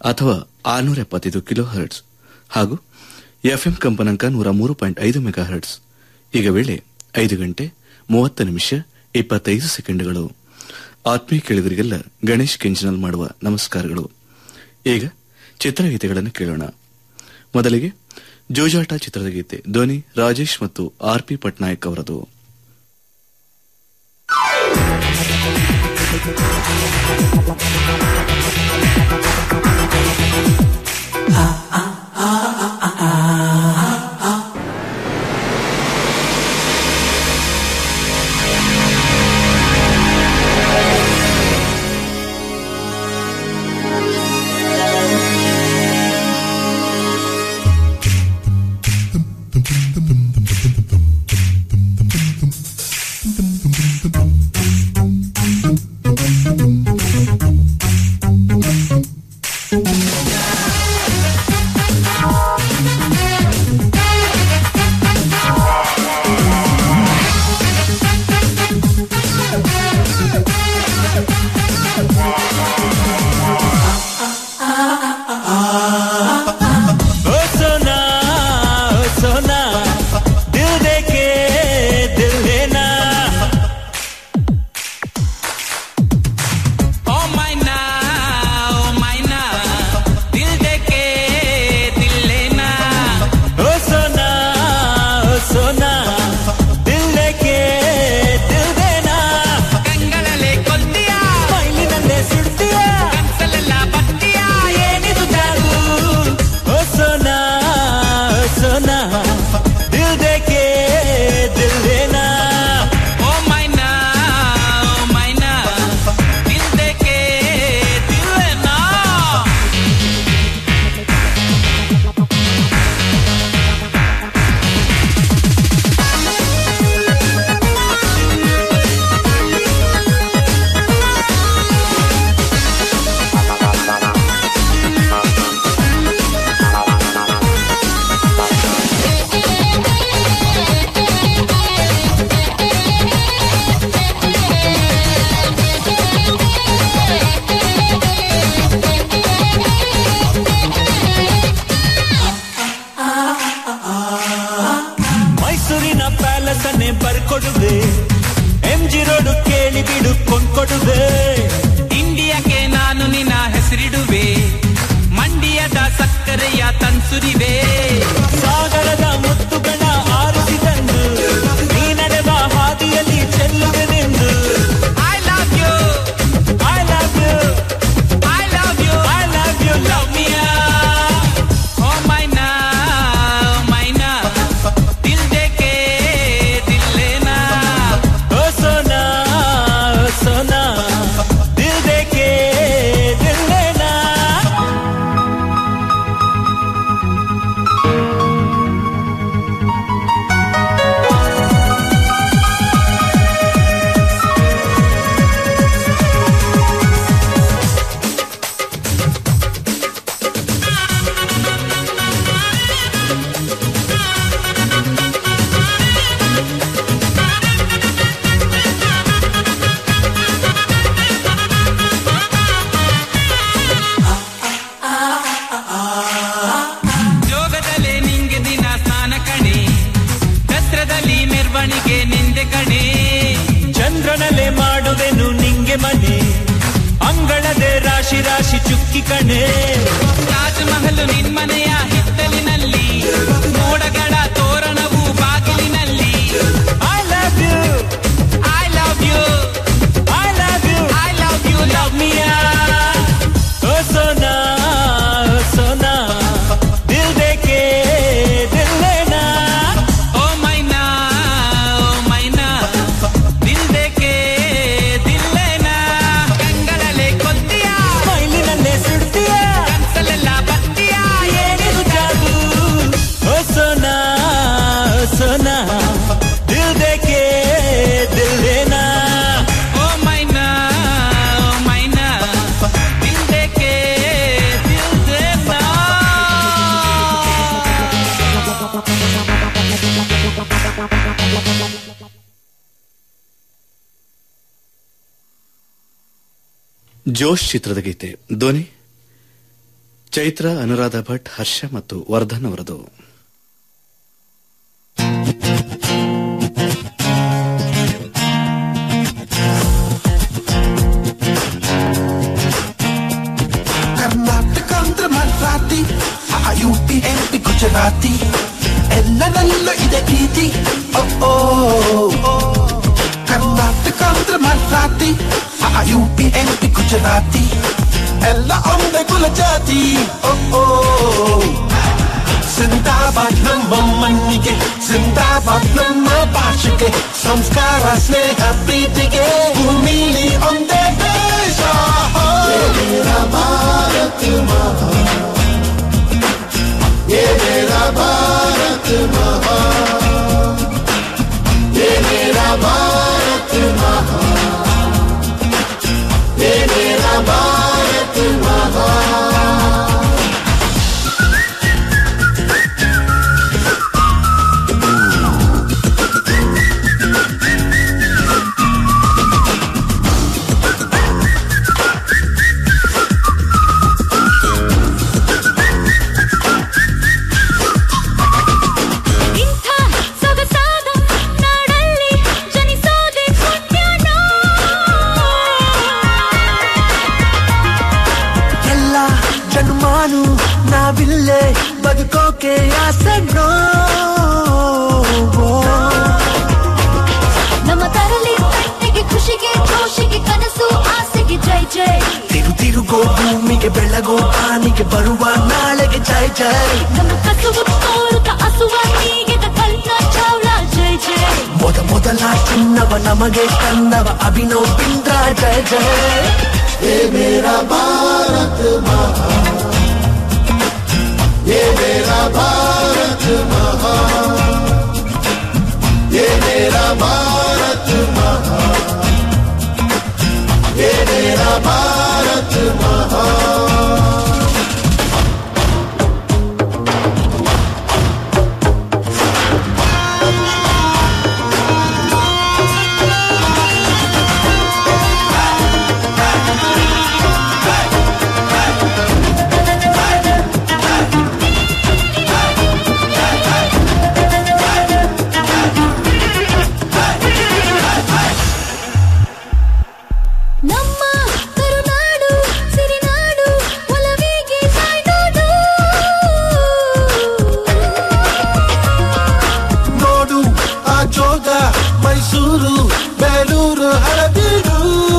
ಅಥವಾ ಆರುನೂರ ಎಪ್ಪತ್ತೈದು ಕಿಲೋ ಹರ್ಟ್ಸ್ ಹಾಗೂ ಎಫ್ಎಂ ಕಂಪನಾಂಕ ನೂರ ಮೂರು ಪಾಯಿಂಟ್ ಐದು ಮೆಗಾ ಹರ್ಟ್ಸ್ ಈಗ ವೇಳೆ ಐದು ಗಂಟೆ ಮೂವತ್ತು ನಿಮಿಷ ಇಪ್ಪತ್ತೈದು ಸೆಕೆಂಡ್ಗಳು ಆತ್ಮೀಯ ಕೇಳಿದರಿಗೆಲ್ಲ ಗಣೇಶ್ ಕೆಂಚನಲ್ ಮಾಡುವ ನಮಸ್ಕಾರಗಳು ಈಗ ಚಿತ್ರಗೀತೆಗಳನ್ನು ಕೇಳೋಣ ಮೊದಲಿಗೆ ಜೋಜಾಟ ಚಿತ್ರದ ಗೀತೆ ಧ್ವನಿ ರಾಜೇಶ್ ಮತ್ತು ಆರ್ ಪಿ ಪಟ್ನಾಯಕ್ ಅವರದು ओ सोना ओ सोना दिल दे के दिल लेना ओ मायना ओ मायना दिल दे के दिल लेना ओ सोना ओ सोना दिल दे के दिल देना ಕಂಗಳಲೆ ಕೊಲ್ತೀಯ ಮೈಲಿನಲ್ಲೇ ಸುಡ್ತೀಯ ಕನ್ಸಲೆಲ್ಲ ಬತ್ತೀಯ ಏನಿದು ಜಾದು ओ सोना ओ सोना दिल दे के दिल लेना ओ मायना ओ मायना दिल दे के दिल लेना ಮೈಸೂರಿನ ಪ್ಯಾಲೇಸ್ ಅನ್ನೇ ಬರ್ಕೊಡುವೆ ಎಂ ಜಿ ರೋಡ್ ಕೇಳಿ ಬಿಡು ಕೊಂಡ್ಕೊಡುವೆ ಇಂಡಿಯಾಕ್ಕೆ ನಾನು ನಿನ್ನ ಹೆಸರಿಡುವೆ ಮಂಡಿಯದ ಸಕ್ಕರೆಯ ತನ್ಸುರಿವೆ ಸಾಗರದ ಮುತ್ತುಗಳ ಆರಿಸಿದಂದು ನೀ ನಡೆವ ಹಾದಿಯಲ್ಲಿ ಚೆಲ್ಲುವೆನೆಂದು I love you I love you I love you I love you love me ओ मायना ओ मायना दिल दे के दिल लेना ಓ ಸೋನಾ ಓ ಸೋನಾ ದಿಲ್ ದೇ ಕೆ ದಿಲ್ ಲೇನಾ ಜೋಗದಲ್ಲೇ ನಿಂಗೆ ದಿನ ಸ್ನಾನ ಕಣೆ ದಸರದಲ್ಲಿ ಮೆರವಣಿಗೆ ನಿಂದೆ ಕಣೆ ಚಂದ್ರನಲ್ಲೇ ಮಾಡುವೆನು ನಿಂಗೆ ಮನೆ ಅಂಗಳದೆ ರಾಶಿ ರಾಶಿ ಚುಕ್ಕಿ ಕಣೆ ತಾಜ್ ಮಹಲ್ ನಿನ್ಮನೆಯ ಹಿತ್ತಲಿನಲ್ಲಿ ಮೋಡಗಳ ತೋರಣವು ಬಾಗಿಲಿನಲ್ಲಿ I love you I love you I love you I love you love me ಓ ಸೋನಾ ಓ ಸೋನಾ ದಿಲ್ ದೇ ಕೆ ದಿಲ್ ಲೇನಾ ओ मैना ओ मैना दिल दे के दिल लेना ಕಂಗಳಲೆ ಕೊಲ್ತೀಯ ಮೈಲಿನಲ್ಲೇ ಸುಡ್ತೀಯ ಕನ್ಸಲೆಲ್ಲ ಬತ್ತೀಯ ಏನಿದು ಜಾದು ಓ ಸೋನಾ ಓ ಸೋನಾ ದಿಲ್ ದೇ ಕೆ ದಿಲ್ ಲೇನಾ ओ मैना ओ मैना दिल दे के दिल देना ಜೋಶ್ ಚಿತ್ರದ ಗೀತೆ ಧ್ವನಿ ಚೈತ್ರ ಅನುರಾಧ ಭಟ್ ಹರ್ಷ ಮತ್ತು ವರ್ಧನ್ ಅವರದು ಕರ್ನಾಟಕ ಅಂದ್ರೆ ಮರಾಠಿ ಆ U P M P Gujarati ಎಲ್ಲರಲ್ಲೂ ಇದೆ ಪ್ರೀತಿ ಓ ಓ ಕರ್ನಾಟಕ ಅಂದ್ರೆ ಮರಾಠಿ ಆ U P M P Gujarati ಎಲ್ಲ ಒಂದೇ ಕುಲ ಜಾತಿ ಓ ಓ ಸಿಂದಾಬಾದ್ ನಮ್ಮ ಮಣ್ಣಿಗೆ ಸಿಂದಾಬಾದ್ ನಮ್ಮ ಭಾಷೆಗೆ ಸಂಸ್ಕಾರ ಸ್ನೇಹ ಪ್ರೀತಿಗೆ ಭೂಮಿಲಿ ಒಂದೇ ದೇಶ ಇಂಥ ಸೊಗಸಾದ ನಾಡಲ್ಲಿ ಜನಿಸೋದೆ ಪುಣ್ಯನೋ ಎಲ್ಲ ಜನ್ಮಾನು ನಾವಿಲ್ಲೇ ಬದುಕೋಕೆ ಆಸೆನೋ ನಮ್ಮ ತರಲಿ ಕಣ್ಣಿಗೆ ಖುಷಿಗೆ ಜೋಶಿಗೆ ಕನಸು ಆಸೆಗೆ ಜೈ ಜೈ ತಿರು ತಿರುಗೋ ಭೂಮಿಗೆ ಬೆಳಗೋ ಪಾನಿಗೆ ಬರುವ ನಾಳೆಗೆ ಜೈ ಜೈ ನಮ್ಮ ಕಸುವು ತೋರುತ್ತ ಹಸುವ ಹೀಗೆದ ಕಲ್ಪನಾ ಚಾವ್ಲಾ ಜೈ ಜೈ ಮೊದ ಮೊದಲ ಚಿನ್ನವ ನಮಗೆ ತಂದವ ಅಭಿನವ್ ಬಿಂದ್ರ ಜೈ ಜೈ ಏ ಮೇರಾ ಭಾರತ್ ಮಹಾ ಏ ಮೇರಾ ಭಾರತ್ ಮಹಾ ಏ ಮೇರಾ ಭಾರತ್ ಮಹಾ ಏ ಮೇರಾ ಭಾರತ್ ಮಹಾ ನಮ್ಮ ಕರುನಾಡು ಸಿರಿನಾಡು ಒಲವಿಗೆ ಸಾಯ್ದೋಡು ನೋಡು ಆ ಜೋಗ ಮೈಸೂರು ಬೇಲೂರು ಹಳಬೀಡು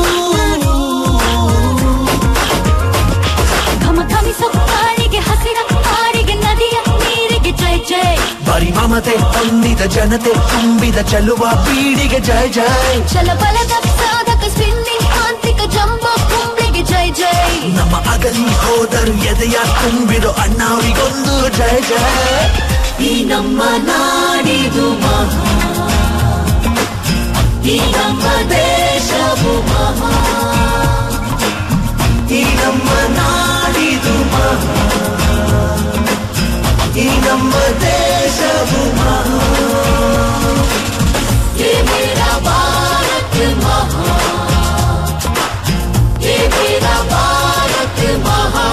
ಘಮ ಘಮಿಸೋ ಕಾಳಿಗೆ ಹಸಿರ ಕಾಡಿಗೆ ನದಿಯ ನೀರಿಗೆ ಜೈ ಜೈ ಬರಿ ಮಮತೆ ಹೊಂದಿದ ಜನತೆ ತುಂಬಿದ ಚೆಲುವ ಬೀಡಿಗೆ ಜೈ ಜೈ ಛಲಬಲದ ಸಾಧಕ ಸ್ಪಿನ್ನಿಂಗ್ ಆಂತಿಕ ಜಂಬ ಕುಂಬ್ಳಿಗೆ ಜೈ ಜೈ ನಮ್ಮ ಅಗಲಿ ಹೋದರು ಎದೆಯ ತುಂಬಿರೋ ಅಣ್ಣಾವಿಗೊಂದು ಜೈ ಜೈ ಈ ನಮ್ಮ ನಾಡಿದು ಮಹಾ ಈ ನಮ್ಮ ದೇಶವು ಮಹಾ ಈ ನಮ್ಮ ನಾಡಿದು ಮಹಾ ಈ ನಮ್ಮ ದೇಶವು ಮಹಾ ये मेरा भारत महा ये मेरा भारत महा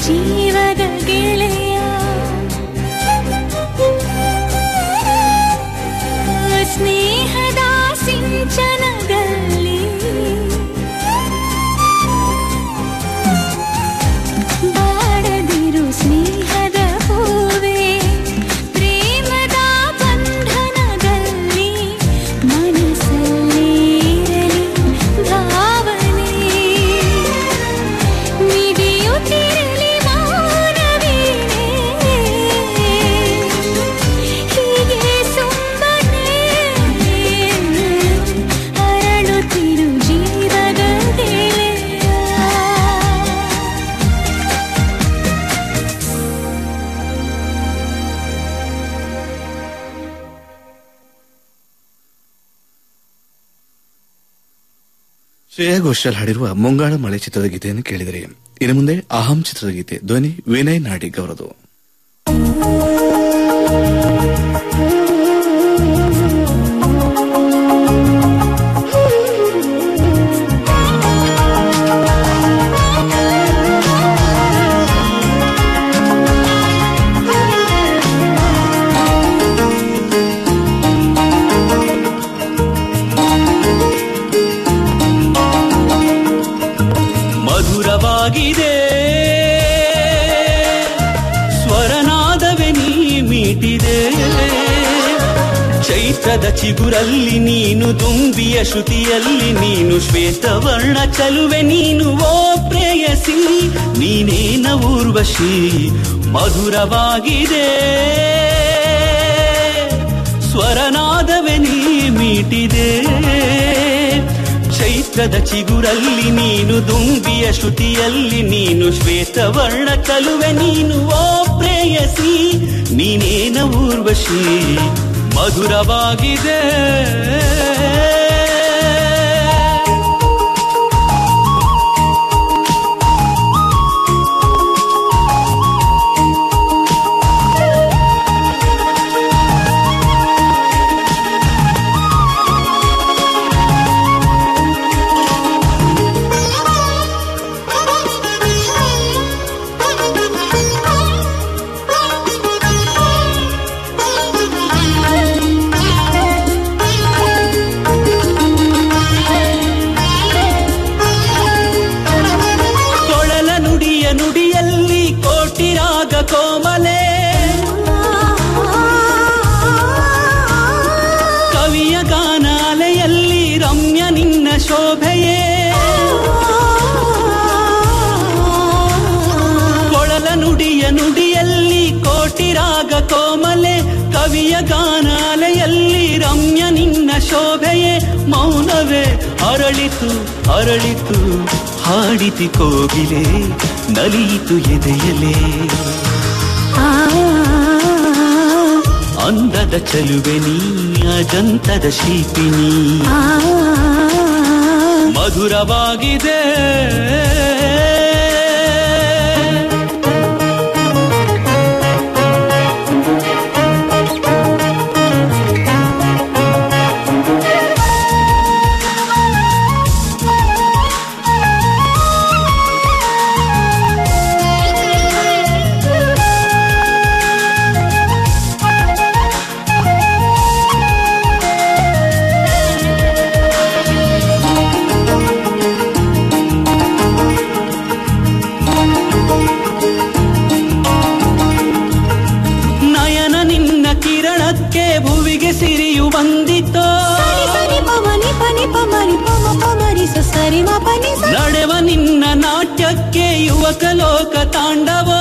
ಜೀವದ ಗೆಳೆಯ ಸ್ನೇಹದ ಸಿಂಚನದಲ್ಲಿ ಬಾಡದಿರು ಸ್ನೇಹದ ಹೂವೇ ಪ್ರೇಮದ ಬಂಧನದಲ್ಲಿ ಮನಸ್ಸಲ್ಲಿ ಇರಲಿ ಭಾವನೆ ಮಿಡಿಯುತ್ತಿರಲಿ ಮಾನವೀನೇ ಹೀಗೆ ಸುಮ್ಮನೆ ಅರಳುತ್ತಿರು ಜೀವದ ಗೆಳೆಯ ಶ್ರೇಯಾ ಘೋಷಾಲ್ ಹಾಡಿರುವ ಮುಂಗಾಳ ಮಳೆ ಚಿತ್ರದ ಗೀತೆಯನ್ನು ಕೇಳಿದರೆ ಇನ್ನು ಮುಂದೆ ಅಹಂ ಚಿತ್ರದ ಗೀತೆ ಧ್ವನಿ ವಿನಯ್ ನಾಡಿಗ್ ಅವರದು ಮಧುರವಾಗಿದೆ ಸ್ವರನಾದವೇ ನೀ ಮೀಟಿದೆ ಚೈತ್ರದ ಚಿಗುರಲ್ಲಿ ನೀನು ದುಂಬಿಯ ಶ್ರುತಿಯಲ್ಲಿ ನೀನು ಶ್ವೇತವರ್ಣ ಚಲುವೆ ನೀನು ಓ ಪ್ರೇಯಸಿ ನೀನೇನ ಊರ್ವಶಿ ಮಧುರವಾಗಿದೆ ಸ್ವರನಾದವೇ ನೀ ಮೀಟಿದೆ ಚೈತ್ರದ ಚಿಗುರಲ್ಲಿ ನೀನು ದುಂಬಿಯ ಶ್ರುತಿಯಲ್ಲಿ ನೀನು ಶ್ವೇತವರ್ಣ ಕಲುವೆ ನೀನು ಓ ಪ್ರೇಯಸಿ ನೀನೇನ ಊರ್ವಶಿ ಮಧುರವಾಗಿದೆ ಕೊಳಲ ನುಡಿಯ ನುಡಿಯಲ್ಲಿ ಕೋಟಿ ರಾಗ ಕೋಮಲೆ ಕವಿಯ ಗಾನ ಅಲೆಯಲ್ಲಿ ರಮ್ಯ ನಿನ್ನ ಶೋಭೆಯೇ ಕೊಳಲ ನುಡಿಯ ನುಡಿಯಲ್ಲಿ ಕೋಟಿ ರಾಗ ಕೋಮಲೆ ಕವಿಯ ಗಾನಾಲೆಯಲ್ಲಿ ರಮ್ಯ ನಿನ್ನ ಶೋಭೆಯೇ ಮೌನವೇ ಅರಳಿತು ಅರಳಿತು ಹಾಡಿತಿ ಕೋಗಿಲೆ ನಲಿಯಿತು ಎದೆಯಲೇ ಅಂದದ ಚಲುವೆ ನೀ ಅಜಂತದ ಶಿಲ್ಪಿನಿ ಮಧುರವಾಗಿದೆ ನಯನ ನಿನ್ನ ಕಿರಣಕ್ಕೆ ಭುವಿಗೆ ಸಿರಿಯು ಬಂದಿತೋ ನಡೆವ ನಿನ್ನ ನಾಟ್ಯಕ್ಕೆ ಯುವಕ ಲೋಕ ತಾಂಡವೋ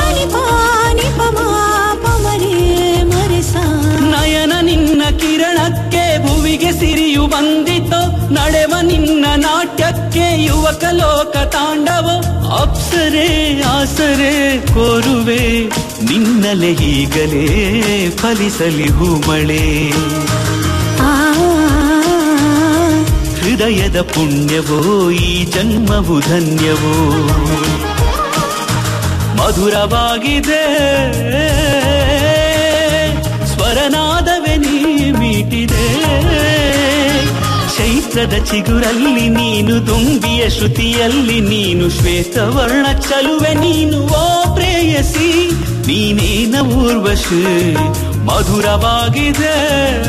ನಯನ ನಿನ್ನ ಕಿರಣಕ್ಕೆ ಭುವಿಗೆ ಸಿರಿಯು ಬಂದಿತೋ ನಡೆವ ನಿನ್ನ ನಾಟ್ಯಕ್ಕೆ ಯುವಕ ಲೋಕ ತಾಂಡವೋ ಅಪ್ಸರೆ ಆಸರೆ ಕೋರುವೆ ನಿನ್ನಲೆ ಈಗಲೇ ಫಲಿಸಲಿ ಹೂಮಳೆ ಹೃದಯದ ಪುಣ್ಯವೋ ಈ ಜನ್ಮವು ಧನ್ಯವೋ ಮಧುರವಾಗಿದೆ ಸ್ವರನಾದವೇ ನೀ ಮೀಟಿದೆ ಚೈತ್ರದ ಚಿಗುರಲ್ಲಿ ನೀನು ದುಂಬಿಯ ಶ್ರುತಿಯಲ್ಲಿ ನೀನು ಶ್ವೇತವರ್ಣ ಚಲುವೆ ನೀನು ಓ ಪ್ರೇಯಸಿ ನೀನೇನ ಊರ್ವಶಿ ಮಧುರವಾಗಿದೆ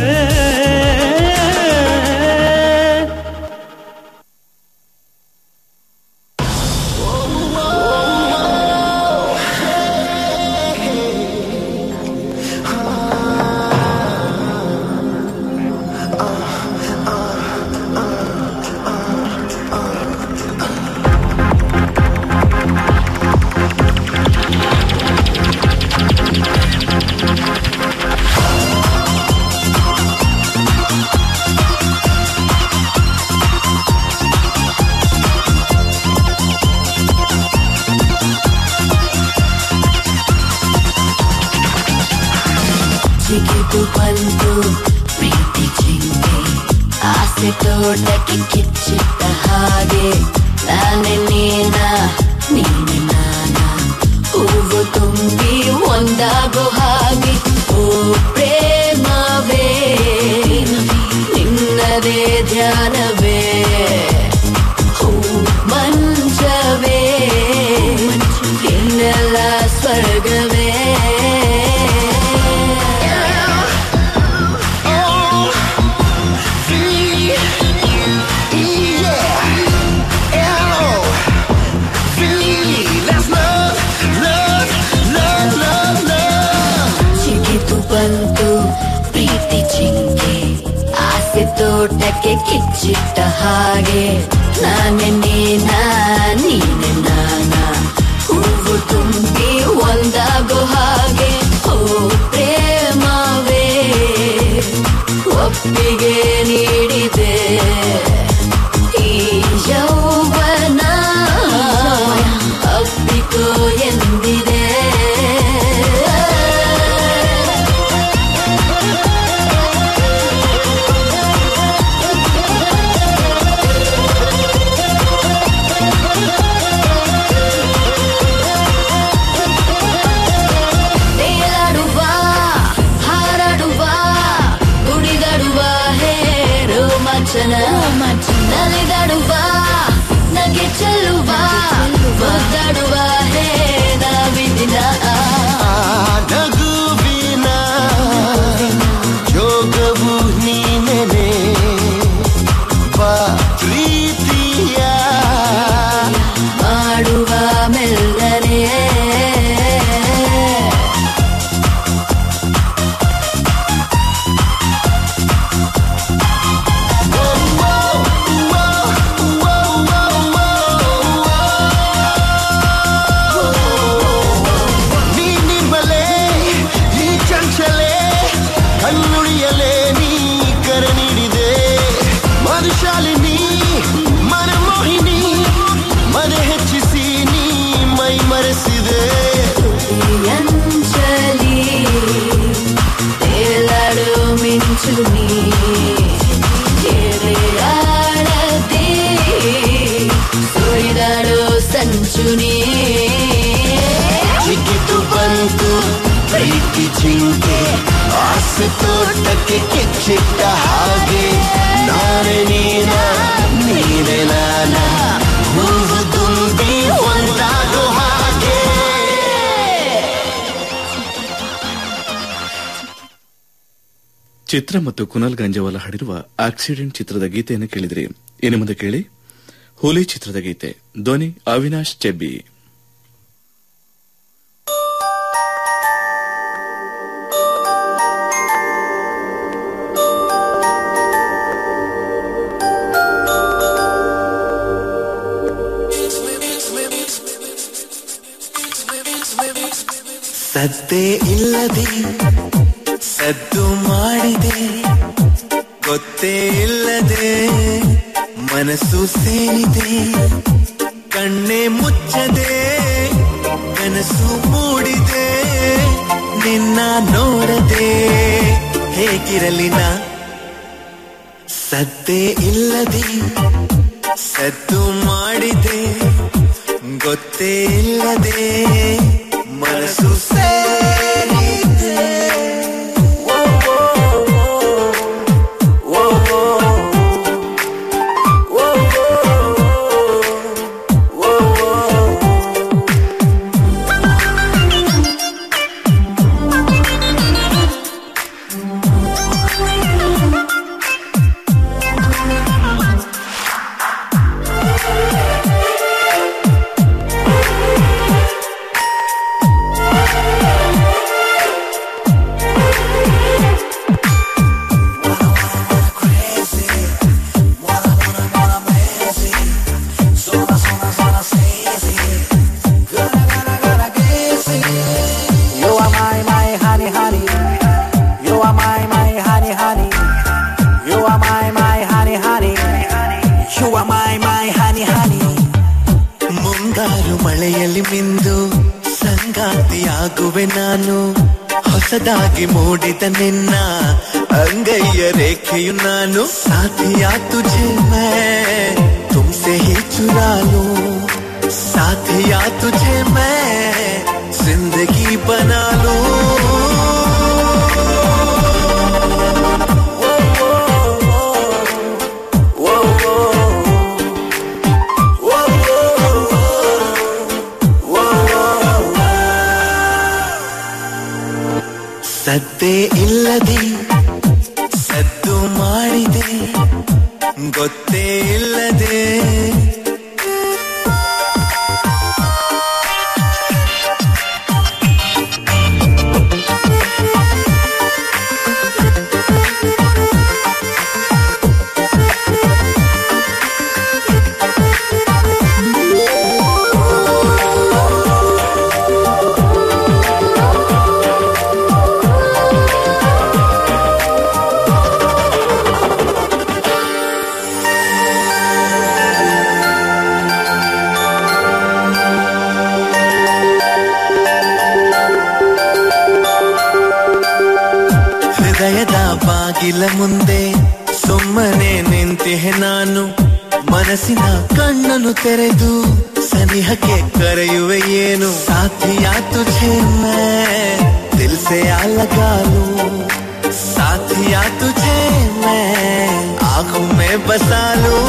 ಜಿಗಿದು ಬಂತು ಪ್ರೀತಿ ಚಿಂತೆ ಆಸೆ ತೋಟಕ್ಕೆ ಕಿಚ್ಚಿಟ್ಟ ಹಾಗೆ ನಾನೇ ನೀನ ನೀನೆ ನಾನ ಹೂವು ತುಂಬಿ ಒಂದಾಗೋ ಹಾಗೆ ಓ ಪ್ರೇಮವೇ ನಿನ್ನದೇ ಧ್ಯಾನವೇ ಹೂ ಮಂಚವೇ ಇನ್ನೆಲ್ಲ ಸ್ವರ್ಗವೇ ಚಿಗಿತು ಬಂತು ಪ್ರೀತಿ ಚಿಂಕೆ ಆಸೆ ತೋಟಕ್ಕೆ ಕಿಚ್ಚಿಟ್ಟ ಹಾಗೆ ನಾನೇ ನೀನ ನೀನೆ ನಾನ ಹೂವು ತುಂಬಿ ಒಂದಾಗೋ ಹಾಗೆ ಓ ಪ್ರೇಮವೇ ಒಪ್ಪಿಗೆ ನೀಡಿದೆ ಈ ಯೌವನ ಅಪ್ಪಿಕೋ ಎಂದಿದೆ ತೇಲಾಡುವ ಹಾರಾಡುವ ಕುಣಿದಾಡುವ ಹೇ ರೋಮಾಂಚನ ನಲಿದಾಡುವ ನಗೆ ಚೆಲ್ಲುವ ಒದ್ದಾಡುವ ಹೇ ನಾವಿದಿನ ನಗುವಿನ ಯೋಗವು ನೀನೆ ಬಾ ಪ್ರೀತಿಯ ಮಾಡುವ ಮೆಲ್ಲನೆ ನೀ ನಿರ್ಮಲೆ ಈ ಚಂಚಲೆ ಕಣ್ಣುಡಿಯಲೇ ನೀ ಕರೆ ನೀಡಿದೆ ಮಧುಶಾಲಿನಿ ಮನಮೋಹಿನಿ ಮನೆ ಹೆಚ್ಚಿಸಿ ನೀ ಮೈ ಮರೆಸಿದೆ ಅಂಚಲಿ ತೇಲಾಡು ಮಿಂಚು ನೀ ಆಡದೆ ಸುಳಿದಾಡು ಸಂಚು ನೀ ಚಿಕ್ಕಿತು ಬಂತು ಪ್ರೀತಿ ಚಿಂತೆ ಆಸೆ ತೋಟಕ್ಕೆ ಕಿಚ್ಚಿಟ್ಟ ಹಾಗೆ ನಾನೇ ನೀನ ನೀನೆ ನಾನ ಹೂವು ತುಂಬಿ ಒಂದಾಗೋ ಹಾಗೆ ಚಿತ್ರ ಮತ್ತು ಕುನಲ್ ಗಂಜವಾಲ ಹಾಡಿರುವ ಆಕ್ಸಿಡೆಂಟ್ ಚಿತ್ರದ ಗೀತೆಯನ್ನು ಕೇಳಿದ್ರಿ ಇನ್ನು ಮುಂದೆ ಕೇಳಿ ಹುಲಿ ಚಿತ್ರದ ಗೀತೆ ಧ್ವನಿ ಅವಿನಾಶ್ ಚೆಬ್ಬಿ ಸದ್ದೇ ಇಲ್ಲದೆ ಸದ್ದು ಮಾಡಿದೆ ಗೊತ್ತೇ ಇಲ್ಲದೆ ಮನಸ್ಸು ಸೇರಿದೆ ಕಣ್ಣೆ ಮುಚ್ಚದೆ ಕನಸು ಮೂಡಿದೆ ನಿನ್ನ ನೋಡದೆ ಹೇಗಿರಲಿ ನಾ ಸದ್ದೇ ಇಲ್ಲದೆ ಸದ್ದು ಮಾಡಿದೆ ಗೊತ್ತೇ ಇಲ್ಲದೆ ಮನಸ್ಸು ಸೇರಿದೆ ಓ, ಓ, ಓ, ಓ, ಓ. you are my, my honey, honey. ಮುಂಗಾರು ಮಳೆಯಲ್ಲಿ ಮಿಂದು ಸಂಗಾತಿಯಾಗುವೆ ನಾನು ಹೊಸದಾಗಿ ಮೂಡಿದ ನಿನ್ನ ಅಂಗೈಯ ರೇಖೆಯು ನಾನು ಸಾಥಿಯ ತುझे मैं तुमसे ही चुरा लूं साथिया तुझे मैं जिंदगी बना लूं ಸದ್ದೇ ಇಲ್ಲದೆ ಸದ್ದು ಮಾಡಿದೆ ಗೊತ್ತೇ ಇಲ್ಲದೆ ಹೃದಯದ ಬಾಗಿಲ ಮುಂದೆ ಸುಮ್ಮನೆ ನಿಂತಿಹೆ ನಾನು ಮನಸ್ಸಿನ ಕಣ್ಣನ್ನು ತೆರೆದು ಸನಿಹಕ್ಕೆ ಕರೆಯುವೆ ಏನು ಸಾಥಿಯ ತುझे मैं दिल से लगा लूं साथिया तुझे मैं आंखों में बसा लूं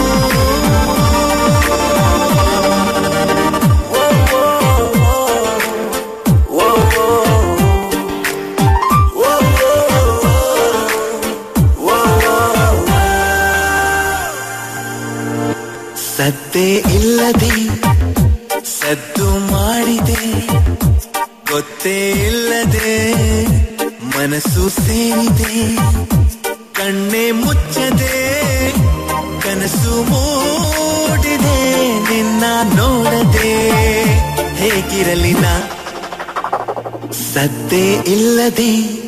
ಸದ್ದೇ ಇಲ್ಲದೆ ಸದ್ದು ಮಾಡಿದೆ ಗೊತ್ತೇ ಇಲ್ಲದೆ ಮನಸ್ಸು ಸೇರಿದೆ ಕಣ್ಣೆ ಮುಚ್ಚದೆ ಕನಸು ಮೂಡಿದೆ ನಿನ್ನ ನೋಡದೆ ಹೇಗಿರಲಿ ನಾ ಸದ್ದೇ ಇಲ್ಲದೆ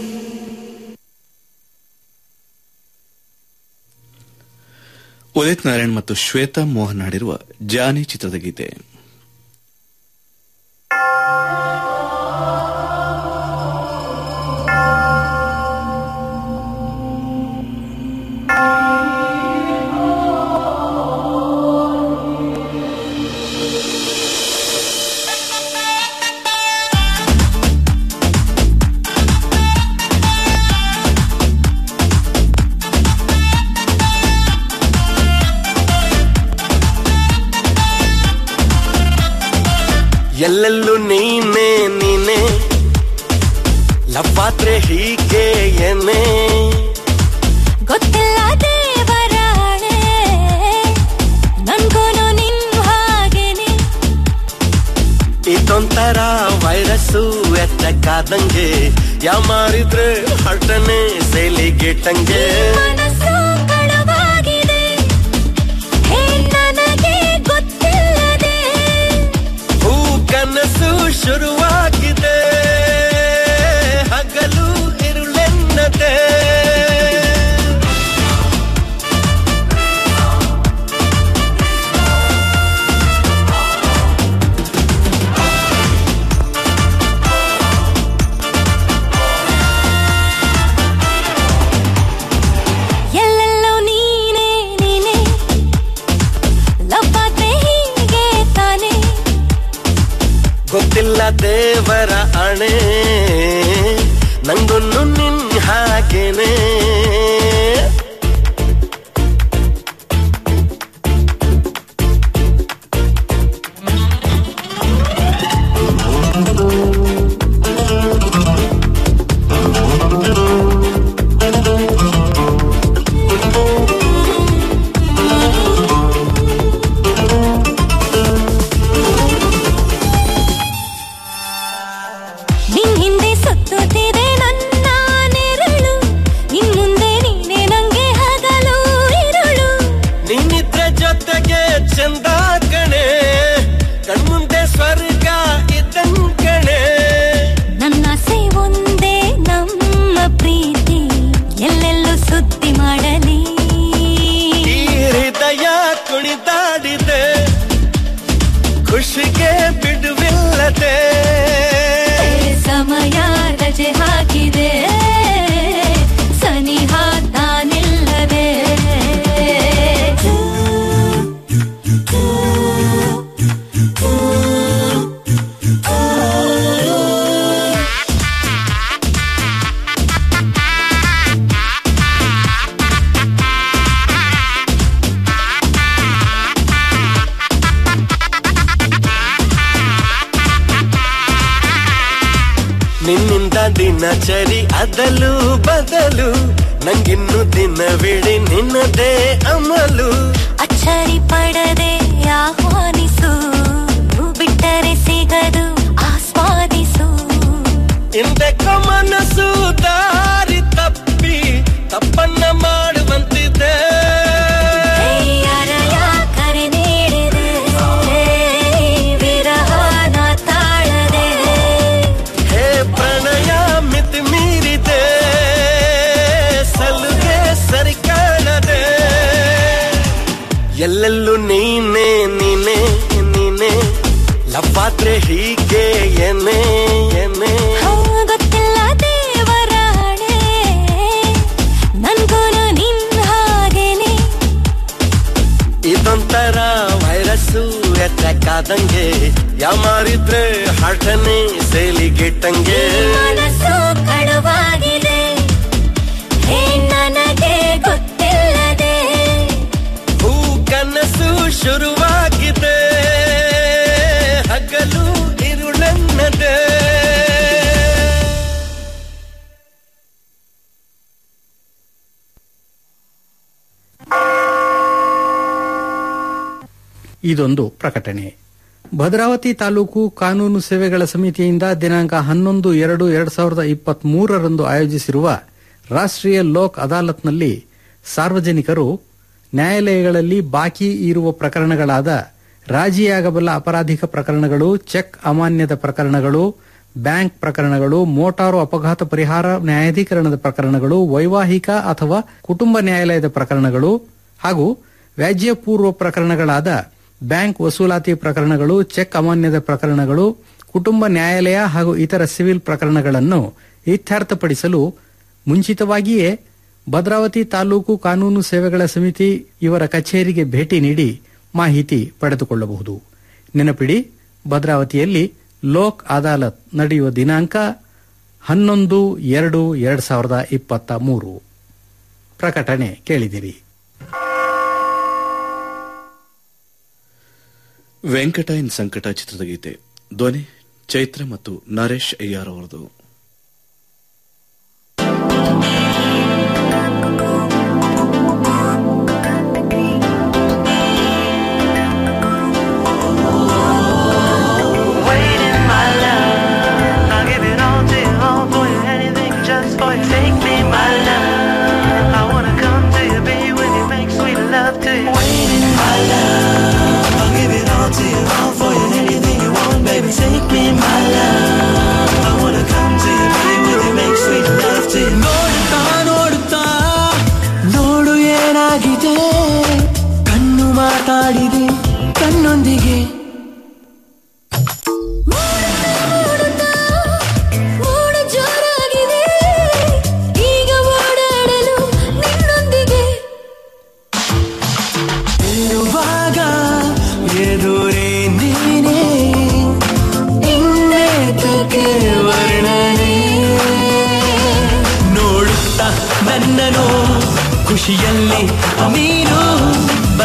ಉದಿತ್ ನಾರಾಯಣ್ ಮತ್ತು ಶ್ವೇತಾ ಮೋಹನ್ ಹಾಡಿರುವ ಜಾನಿ ಚಿತ್ರದ ಗೀತೆ ಎಲ್ಲೆಲ್ಲೂ ನೀನೆ ನೀನೆ ಲವ್ವಾದ್ರೆ ಹೀಗೆ ಏನೇ ಗೊತ್ತಿಲ್ಲ ದೇವರಾಣೆ ನನ್ಗೂನು ನಿನ್ ಹಾಗೇನೆ ಇದೊಂಥರ ವೈರಸ್ಸು ಎತ್ತಕ್ಕಾದಂಗೆ ಯಾ ಮಾರಿದ್ರೆ ಹರ್ಟನೆ ಸೇಲಿಗೆಟ್ಟಂಗೆ ಮನಸ್ಸು ಕಳವಾಗಿದೆ ಹೇ ನನಗೆ ಗೊತ್ತಿಲ್ಲದೆ ಹೂ ಕನಸು ಶುರುವಾಗಿದೆ ಹಗಲು ಇರುಳೆನ್ನದೆ ಎಲ್ಲೆಲ್ಲೋ ನೀನೇ ನೀನೇ ಲವ್ವಾದ್ರೆ ಹೀಗೆ ತಾನೇ ಗೊತ್ತಿಲ್ಲ ದೇವರ ಅಣೆ ನಂಗೊನ್ನು ನಿನ್ ಹಾಗೇನೆ ನಿನ್ ಹಿಂದೆ ಸುತ್ತುತ್ತಿದೆ ನನ್ನ ನೆರಳು ಇನ್ ಮುಂದೆ ನೀನೆ ನಂಗೆ ಹಗಲು ಇರುಳು ನೀನಿದ್ರೆ ಜೊತೆಗೆ ಚಂದ ಕಣೆ ಕಣ್ಮುಂದೆ ಸ್ವರ್ಗ ಇದ್ದಂಗ್ ಕಣೆ ನನ್ನ ಆಸೆ ಒಂದೇ ನಮ್ಮ ಪ್ರೀತಿ ಎಲ್ಲೆಲ್ಲೂ ಸುದ್ದಿ ಮಾಡಲಿ ಈ ಹೃದಯ ಕುಣಿದಾಡಿದೆ ಖುಷಿಗೆ ಬಿಡುವಿಲ್ಲದೆ ಸಮಯ ರಜೆ ಹಾಕಿದೆ ಸನಿಹ ತಾನಿಲ್ಲದೆ ನಿನ್ನಿಂದ ದಿನಚರಿ ಅದಲು ಬದಲು ನಂಗಿನ್ನು ದಿನವಿಡಿ ನಿನ್ನದೇ ಅಮಲು ಅಚ್ಚರಿ ಪಡದೆ ಆಹ್ವಾನಿಸು ಬಿಟ್ಟರೆ ಸಿಗದು ಆಸ್ವಾದಿಸು ಹಿಂದೆಕ್ಕ ಮನಸ್ಸು ದಾರಿ ತಪ್ಪಿ ತಪ್ಪನ್ನ ಮಾಡುವಂತಿದೆ ಅರಯ ಕರೆ ನೀಡಿದೆ ವಿರಹನ ತಾಳದೆ ಹೇ ಪ್ರಣಯ ಮಿತಿ ಮೀರಿದೆ ಸಲುಗೆ ಸರಿ ಕಾಣದೆ ಎಲ್ಲೆಲ್ಲೂ ನೀನೆ ನೀನೆ ನೀನೆ ಲವ್ವಾದ್ರೆ ಹೀಗೆ ಎನೆ ಎನೆ ಹಾ, ಗೊತ್ತಿಲ್ಲ ದೇವರ ಹಣೆ ನನ್ಗೂನು ನಿನ್ ಹಾಗೇನೆ ಇದೊಂಥರ ವೈರಸ್ಸು ಅಟ್ಯಾಕ್ ಆದಂಗೆ ಯಾಮಾರಿದ್ರೆ ಹಾಟನೆ ಸೇಲಿಗೆಟ್ಟಂಗೆ ಮನಸ್ಸು ಕಳುವಾಗಿದೆ ಹೇ ನನಗೆ ಗೊತ್ತಿಲ್ಲದೆ ಹೂ ಕನಸು ಶುರುವಾಗಿದೆ ಹಗಲು ಇರುಳೆನ್ನದೆ ಇದೊಂದು ಪ್ರಕಟಣೆ ಭದ್ರಾವತಿ ತಾಲೂಕು ಕಾನೂನು ಸೇವೆಗಳ ಸಮಿತಿಯಿಂದ ದಿನಾಂಕ ಹನ್ನೊಂದು ಎರಡು ಎರಡ್ ಸಾವಿರದ ಇಪ್ಪತ್ತ್ ಮೂರರಂದು ಆಯೋಜಿಸಿರುವ ರಾಷ್ಟ್ರೀಯ ಲೋಕ್ ಅದಾಲತ್ನಲ್ಲಿ ಸಾರ್ವಜನಿಕರು ನ್ಯಾಯಾಲಯಗಳಲ್ಲಿ ಬಾಕಿ ಇರುವ ಪ್ರಕರಣಗಳಾದ ರಾಜಿಯಾಗಬಲ್ಲ ಅಪರಾಧಿಕ ಪ್ರಕರಣಗಳು ಚೆಕ್ ಅಮಾನ್ಯದ ಪ್ರಕರಣಗಳು ಬ್ಯಾಂಕ್ ಪ್ರಕರಣಗಳು ಮೋಟಾರು ಅಪಘಾತ ಪರಿಹಾರ ನ್ಯಾಯಾಧೀಕರಣದ ಪ್ರಕರಣಗಳು ವೈವಾಹಿಕ ಅಥವಾ ಕುಟುಂಬ ನ್ಯಾಯಾಲಯದ ಪ್ರಕರಣಗಳು ಹಾಗೂ ವ್ಯಾಜ್ಯಪೂರ್ವ ಪ್ರಕರಣಗಳಾದ ಬ್ಯಾಂಕ್ ವಸೂಲಾತಿ ಪ್ರಕರಣಗಳು ಚೆಕ್ ಅಮಾನ್ಯದ ಪ್ರಕರಣಗಳು ಕುಟುಂಬ ನ್ಯಾಯಾಲಯ ಹಾಗೂ ಇತರ ಸಿವಿಲ್ ಪ್ರಕರಣಗಳನ್ನು ಇತ್ಯರ್ಥಪಡಿಸಲು ಮುಂಚಿತವಾಗಿಯೇ ಭದ್ರಾವತಿ ತಾಲೂಕು ಕಾನೂನು ಸೇವೆಗಳ ಸಮಿತಿ ಇವರ ಕಚೇರಿಗೆ ಭೇಟಿ ನೀಡಿ ಮಾಹಿತಿ ಪಡೆದುಕೊಳ್ಳಬಹುದು ನೆನಪಿಡಿ ಭದ್ರಾವತಿಯಲ್ಲಿ ಲೋಕ್ ಅದಾಲತ್ ನಡೆಯುವ ದಿನಾಂಕ ಹನ್ನೊಂದು ಎರಡು ಎರಡ್ ಸಾವಿರದ ಇಪ್ಪತ್ತ ಮೂರು ಪ್ರಕಟಣೆ ಕೇಳಿದಿರಿ ವೆಂಕಟೈನ್ ಸಂಕಟ ಚಿತ್ರದ ಗೀತೆ ಧ್ವನಿ ಚೈತ್ರ ಮತ್ತು ನರೇಶ್ ಅಯ್ಯಾರ್ ಅವರದು Waiting, my love. I'll give it all to you, all for you, anything just for you. Take me, my love. I wanna come to you, be with you, make sweet love to you. Waiting, my love. I'll give it all to you, all for you, anything you want, baby. Take me, my love. I wanna come to you, be with you, make sweet love to you. ನೋಡುತ್ತಾ ನೋಡುತ್ತಾ ನೋಡು ಏನಾಗಿದೆ ಕಣ್ಣು ಮಾತಾಡಿದೆ ಕಣ್ಣೊಂದಿಗೆ ಮೋಡ ಜೋರಾಗಿದೆ ಈಗ ಓಡಾಡಲು ನಿನ್ನೊಂದಿಗೆ ಇರುವಾಗ ಎದುರೇ ನೀನೇ ಇನ್ನೇತಕ್ಕೆ ವರ್ಣನೆ ನೋಡುತ್ತಾ ನನ್ನನು ಖುಷಿಯಲ್ಲಿ ನೀನು